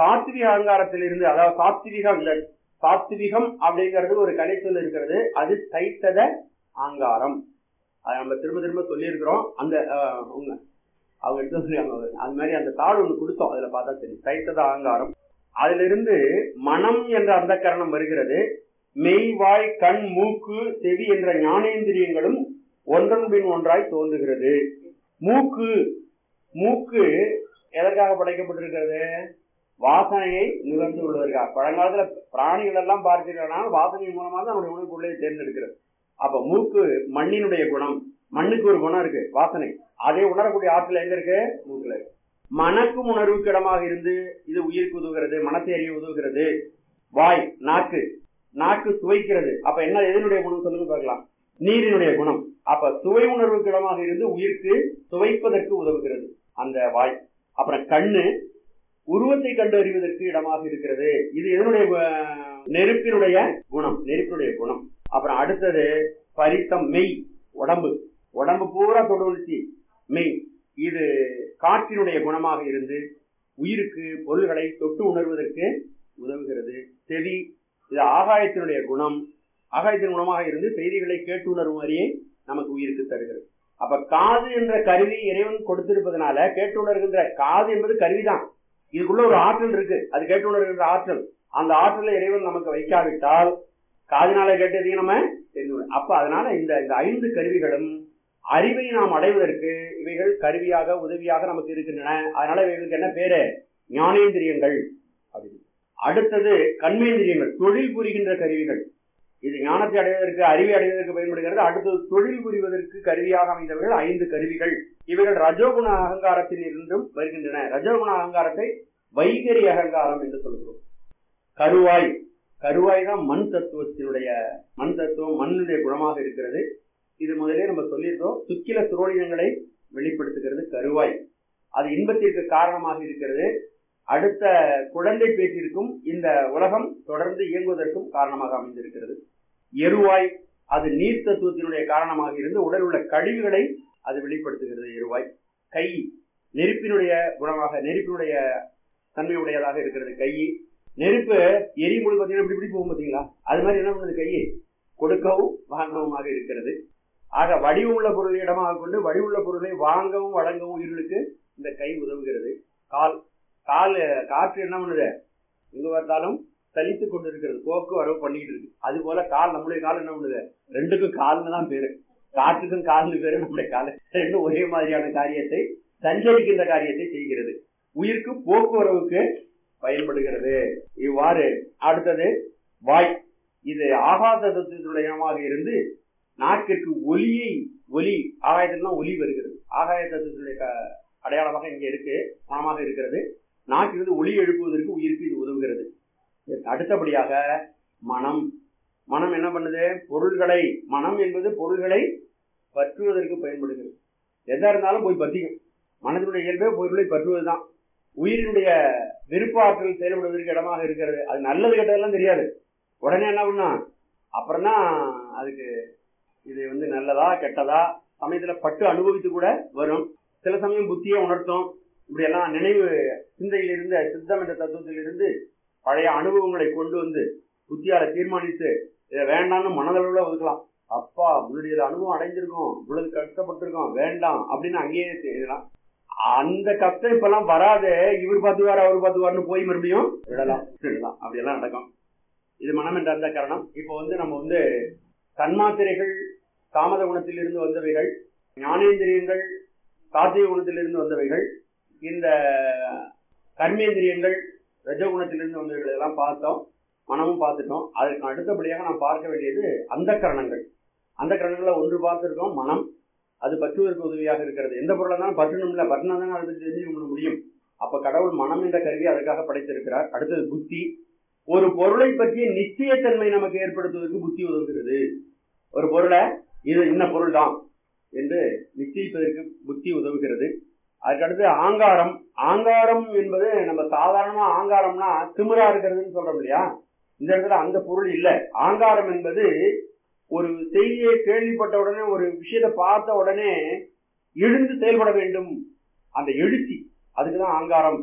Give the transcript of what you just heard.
சாத்விக அகங்காரத்திலிருந்து அதாவது சாத்விகம் இந்த சாத்விகம் அப்படிங்கிறது ஒரு கலைச்சொல் இருக்கிறது அது தைத்தத அகங்காரம் அதை நம்ம திரும்ப திரும்ப சொல்லியிருக்கிறோம் அந்த அஹ், அவங்க அவங்க எடுத்து வந்திருக்காங்க அது மாதிரி அந்த தாள் ஒன்று கொடுத்தோம் அதுல பார்த்தா தெரியும் தைத்தத அகங்காரம் அதிலிருந்து மனம் என்ற அந்த கரணம் வருகிறது மெய் வாய் கண் மூக்கு செவி என்ற ஞானேந்திரியங்களும் ஒன்றன் பின் ஒன்றாய் தோன்றுகிறது மூக்கு மூக்கு எதற்காக படைக்கப்பட்டிருக்கிறது வாசனையை நுகர்ந்து கொள்வதற்காக பழங்காலத்துல பிராணிகள் எல்லாம் பார்த்தீங்கன்னா வாசனை மூலமா தான் நம்முடைய உணவுப் பொருளை தேர்ந்தெடுக்கிறது அப்ப மூக்கு மண்ணினுடைய குணம் மண்ணுக்கு ஒரு குணம் இருக்கு வாசனை அதை உணரக்கூடிய ஆற்றல் எங்க இருக்கு மூக்குல இருக்கு மணக்கும் உணர்வுக்கு இடமாக இருந்து இது உயிருக்கு உதவுகிறது மனத்தை அறிய உதவுகிறது வாய் நாக்கு நாக்கு சுவைக்கிறது அப்ப என்ன எதனுடைய குணம் சொல்லுங்க பார்க்கலாம் நீரினுடைய குணம் அப்ப சுவை உணர்வுக்கு இடமாக இருந்து உயிருக்கு சுவைப்பதற்கு உதவுகிறது அந்த வாய் அப்புறம் கண்ணு உருவத்தை கண்டு அறிவதற்கு இடமாக இருக்கிறது இது எதனுடைய அஹ், நெருப்பினுடைய குணம் நெருப்பினுடைய குணம் அப்புறம் அடுத்தது பரிசம் மெய் உடம்பு உடம்பு பூரா தொடுவச்சு மெய் இது காற்றினுடைய குணமாக இருந்து உயிருக்கு பொருள்களை தொட்டு உணர்வதற்கு உதவுகிறது செவி இது ஆகாயத்தினுடைய குணம் ஆகாயத்தின் குணமாக இருந்து செய்திகளை கேட்டு உணரும் வரியை நமக்கு உயிருக்கு தருகிறது அப்ப காது என்ற கருவி இறைவன் கொடுத்திருப்பதனால கேட்டு உணர்கின்ற காது என்பது கருவிதான் இதுக்குள்ள ஒரு ஆற்றல் இருக்கு அது கேட்டு உணர்கின்ற ஆற்றல் அந்த ஆற்றலை இறைவன் நமக்கு வைக்காவிட்டால் காதினால கேட்டதையும் நம்ம தெரிந்து கொள்ள- அப்ப அதனால இந்த இந்த ஐந்து கருவிகளும் அறிவை நாம் அடைவதற்கு இவைகள் கருவியாக உதவியாக நமக்கு இருக்கின்றன அதனால இவைகளுக்கு என்ன பேரு ஞானேந்திரியங்கள் அப்படின்னு அடுத்தது கண்மேந்திரியங்கள் தொழில் புரிகின்ற கருவிகள் இது ஞானத்தை அடைவதற்கு அறிவை அடைவதற்கு பயன்படுகிறது அடுத்தது தொழில் புரிவதற்கு கருவியாக அமைந்தவர்கள் ஐந்து கருவிகள் இவைகள் ரஜோகுண அகங்காரத்தில் இருந்தும் வருகின்றன ரஜோகுண அகங்காரத்தை வைகரி அகங்காரம் என்று சொல்கிறோம் கருவாய் கருவாய் தான் மண் தத்துவத்தினுடைய மண் தத்துவம் மண்ணுடைய குணமாக இருக்கிறது இது முதலே நம்ம சொல்லியிருக்கோம் சுக்கில சுரோலினங்களை வெளிப்படுத்துகிறது கருவாய் அது இன்பத்திற்கு காரணமாக இருக்கிறது அடுத்த குழந்தை பேச்சிற்கும் இந்த உலகம் தொடர்ந்து இயங்குவதற்கும் காரணமாக அமைந்திருக்கிறது எருவாய் அது நீர் தத்துவத்தினுடைய காரணமாக இருந்து உடல் உள்ள கழிவுகளை அது வெளிப்படுத்துகிறது எருவாய் கை நெருப்பினுடைய குணமாக நெருப்பினுடைய தன்மை உடையதாக இருக்கிறது கை நெருப்பு எரிமொழி பார்த்தீங்கன்னா இப்படி இப்படி போகும் பார்த்தீங்களா அது மாதிரி என்ன பண்ணுது கையை கொடுக்கவும் வாங்கவும் இருக்கிறது ஆக வடிவுள்ள பொருளை இடமாக கொண்டு வடிவுள்ள பொருளை வாங்கவும் வழங்கவும் உயிர்களுக்கு இந்த கை உதவுகிறது கால் கால் காற்று என்ன பண்ணுது எங்க பார்த்தாலும் சலித்து கொண்டு இருக்கிறது போக்கு வரவு பண்ணிட்டு இருக்கு அது போல கால் நம்முடைய கால் என்ன பண்ணுது ரெண்டுக்கும் கால்னு தான் பேரு காற்றுக்கும் கால்னு பேரு நம்முடைய கால் ரெண்டும் ஒரே மாதிரியான காரியத்தை சஞ்சரிக்கின்ற காரியத்தை செய்கிறது உயிருக்கு போக்குவரவுக்கு பயன்படுகிறது இவ்வாறு அடுத்தது வாய் இது ஆகாத தத்துவத்துடையமாக இருந்து நாக்கிற்கு ஒலியை ஒலி ஆகாயத்தில் தான் ஒலி வருகிறது ஆகாய தத்துவத்துடைய க- அடையாளமாக இங்கே இருக்கு குணமாக இருக்கிறது நாக்கிலிருந்து ஒலி எழுப்புவதற்கு உயிருக்கு இது உதவுகிறது இதற்கு அடுத்தபடியாக மனம் மனம் என்ன பண்ணுது பொருள்களை மனம் என்பது பொருள்களை பற்றுவதற்கு பயன்படுகிறது எதா இருந்தாலும் போய் பற்றிக்கும் மனதினுடைய இயல்பே பொருளை பற்றுவதுதான் உயிரினுடைய விருப்ப ஆற்றல் செயல்படுவதற்கு இடமாக இருக்கிறது அது நல்லது கெட்டதெல்லாம் தெரியாது உடனே என்ன பண்ணும் அப்புறம் தான் அதுக்கு இது வந்து நல்லதா கெட்டதா சமயத்துல பட்டு அனுபவித்து கூட வரும் சில சமயம் புத்தியை உணர்த்தும் இப்படி எல்லாம் நினைவு சிந்தையில் இருந்த சித்தம் என்ற தத்துவத்தில் இருந்து பழைய அனுபவங்களை கொண்டு வந்து புத்தியால தீர்மானித்து இதை வேண்டாம்னு மனதளவுல ஒதுக்கலாம் அப்பா முன்னாடி இது அனுபவம் அடைஞ்சிருக்கோம் இவ்வளவு கஷ்டப்பட்டிருக்கோம் வேண்டாம் அப்படின்னு அங்கேயே செய்யலாம் அந்த கஷ்டம் இப்பெல்லாம் வராது இவர் பார்த்துவார் அவர் பார்த்துவார்னு போய் மறுபடியும் விடலாம் விடலாம் அப்படியெல்லாம் நடக்கும் இது மனம் என்ற அந்த காரணம் இப்போ வந்து நம்ம வந்து தன்மாத்திரைகள் தாமத குணத்திலிருந்து வந்தவைகள் ஞானேந்திரியங்கள் சாத்திய குணத்திலிருந்து வந்தவைகள் இந்த கர்மேந்திரியங்கள் ரஜகுணத்திலிருந்து வந்தவைகள் எல்லாம் பார்த்தோம் மனமும் பார்த்துட்டோம் அதற்கு அடுத்தபடியாக நாம் பார்க்க வேண்டியது அந்த கரணங்கள் அந்த கரணங்களை ஒன்று பார்த்திருக்கோம் மனம் அது பற்றுவதற்கு உதவியாக இருக்கிறது எந்த பொருளாக இருந்தாலும் பற்றணும் இல்லை பற்றினா தானே அதை பற்றி தெரிஞ்சுக்க முடியும் அப்ப கடவுள் மனம் என்ற கருவி அதற்காக படைத்திருக்கிறார் அடுத்தது புத்தி ஒரு பொருளை பற்றிய நிச்சயத்தன்மை நமக்கு ஏற்படுத்துவதற்கு புத்தி உதவுகிறது ஒரு பொருளை இது இன்ன பொருள் தான் என்று நிச்சயிப்பதற்கு புத்தி உதவுகிறது அதுக்கடுத்து ஆங்காரம் ஆங்காரம் என்பது நம்ம சாதாரணமா ஆங்காரம்னா திமிரா இருக்கிறதுன்னு சொல்றோம் இல்லையா இந்த இடத்துல அந்த பொருள் இல்லை ஆங்காரம் என்பது ஒரு செய்தியை கேள்விப்பட்ட உடனே ஒரு விஷயத்தை பார்த்த உடனே எழுந்து செயல்பட வேண்டும் அந்த எழுச்சி அதுக்குதான் ஆங்காரம்